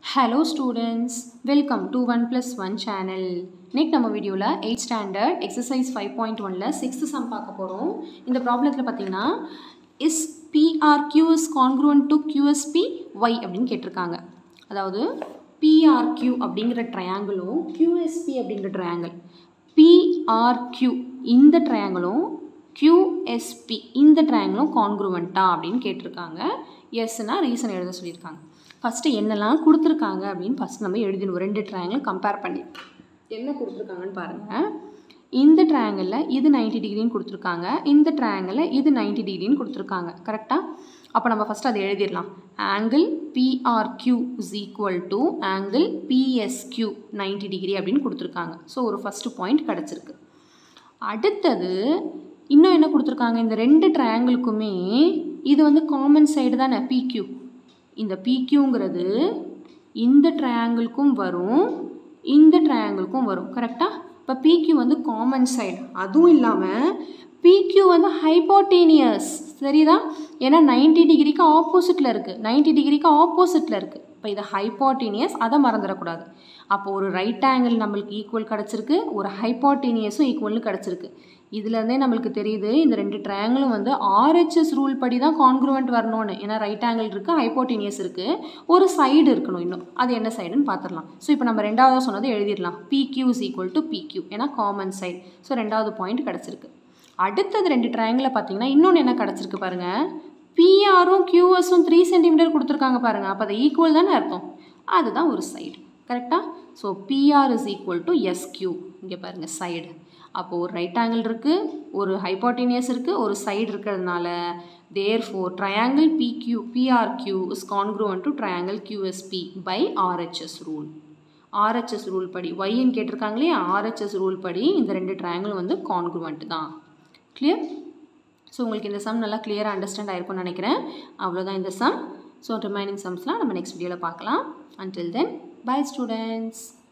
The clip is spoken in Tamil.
hello students welcome to one plus one channel இன்னைக்கு நம்ம வீடியோவில் eight standard exercise five point ஒனில் சிக்ஸ்த்து சம் பார்க்க போகிறோம் இந்த ப்ராப்ளத்தில் பார்த்தீங்கன்னா is PRQ is congruent to QSP why அப்படின்னு கேட்டிருக்காங்க அதாவது பிஆர்கியூ அப்படிங்கிற ட்ரையாங்கிளும் கியூஎஸ்பி அப்படிங்கிற ட்ரையாங்கிள் பிஆர்கியூ இந்த ட்ரையாங்கிளும் கியூஎஸ்பி இந்த ட்ரையாங்கிளும் கான்க்ரூவெண்ட்டா அப்படின்னு கேட்டிருக்காங்க எஸ்னா ரீசன் எழுத சொல்லியிருக்காங்க ஃபஸ்ட்டு என்னெல்லாம் கொடுத்துருக்காங்க அப்படின்னு ஃபஸ்ட் நம்ம எழுதிடுவோம் ரெண்டு ட்ரையாங்கிளும் கம்பேர் பண்ணி என்ன கொடுத்துருக்காங்கன்னு பாருங்கள் இந்த ட்ரையாங்கிளில் இது நைன்டி டிகிரின்னு கொடுத்துருக்காங்க இந்த ட்ரையாங்கிளில் இது நைன்டி டிகிரின்னு கொடுத்துருக்காங்க கரெக்டாக அப்போ நம்ம ஃபஸ்ட்டு அதை எழுதிடலாம் angle PRQ is equal to angle PSQ ninety degree அப்படின்னு கொடுத்துருக்காங்க ஸோ ஒரு ஃபஸ்ட்டு பாயிண்ட் கிடச்சிருக்கு அடுத்தது இன்னும் என்ன கொடுத்துருக்காங்க இந்த ரெண்டு ட்ரையாங்கிளுக்குமே இது வந்து காமன் சைடு தானே பிக்யூ இந்த பிக்யூங்கிறது இந்த ட்ரையாங்கிளுக்கும் வரும் இந்த ட்ரையாங்கிளுக்கும் வரும் கரெக்டாக இப்போ பிக்யூ வந்து காமன் சைடு அதுவும் இல்லாமல் பிக்யூ வந்து ஹைப்போட்டீனியஸ் சரிதா ஏன்னா நைன்டி டிகிரிக்கு ஆப்போசிட்டில் இருக்குது நைன்டி டிகிரிக்கு ஆப்போசிட்டில் இருக்குது இப்போ இது ஹைப்போட்டீனியஸ் அதை மறந்துடக்கூடாது அப்போ ஒரு ரைட் ஆங்கிள் நம்மளுக்கு ஈக்குவல் கிடச்சிருக்கு ஒரு ஹைப்போட்டீனியஸும் ஈக்குவல்னு கிடச்சிருக்கு இதுலேருந்தே நம்மளுக்கு தெரியுது இந்த ரெண்டு ட்ரையாங்கிளும் வந்து ஆர்ஹெச்எஸ் ரூல் படி தான் கான்க்ரூவெண்ட் வரணும்னு ஏன்னா ரைட் ஆங்கிள் இருக்குது ஹைப்போட்டீனியஸ் இருக்குது ஒரு சைடு இருக்கணும் இன்னும் அது என்ன சைடுன்னு பார்த்துடலாம் ஸோ இப்போ நம்ம ரெண்டாவது சொன்னது எழுதிடலாம் PQ is equal to PQ ஏன்னா காமன் சைடு ஸோ ரெண்டாவது பாயிண்ட் கிடச்சிருக்கு அடுத்தது ரெண்டு ட்ரையாங்கிளை பார்த்தீங்கன்னா இன்னொன்று என்ன கிடச்சிருக்கு பாருங்கள் பிஆரும் கியூஎஸும் த்ரீ சென்டிமீட்டர் கொடுத்துருக்காங்க பாருங்கள் அப்போ அது ஈக்குவல் தானே அர்த்தம் அதுதான் ஒரு சைடு கரெக்டாக so PR is equal to SQ இங்கே பாருங்கள் சைடு அப்போது ஒரு ரைட் ஆங்கிள் இருக்குது ஒரு ஹைப்போட்டினியஸ் இருக்குது ஒரு சைடு இருக்கிறதுனால therefore triangle PQ PRQ is congruent to triangle QSP by RHS rule RHS rule படி ஒய்ன்னு கேட்டிருக்காங்களே ஆர்ஹெச்எஸ் ரூல் படி இந்த ரெண்டு ட்ரையாங்கிள் வந்து கான்க்ரூவன்ட் தான் கிளியர் ஸோ உங்களுக்கு இந்த சம் நல்லா கிளியராக அண்டர்ஸ்டாண்ட் ஆயிருக்கும்னு நினைக்கிறேன் அவ்வளோதான் இந்த சம் ஸோ ரிமைனிங் சம்ஸ்லாம் நம்ம நெக்ஸ்ட் வீடியோவில் பார்க்கலாம் அன்டில் தென் பை ஸ்டூடெண்ட்ஸ்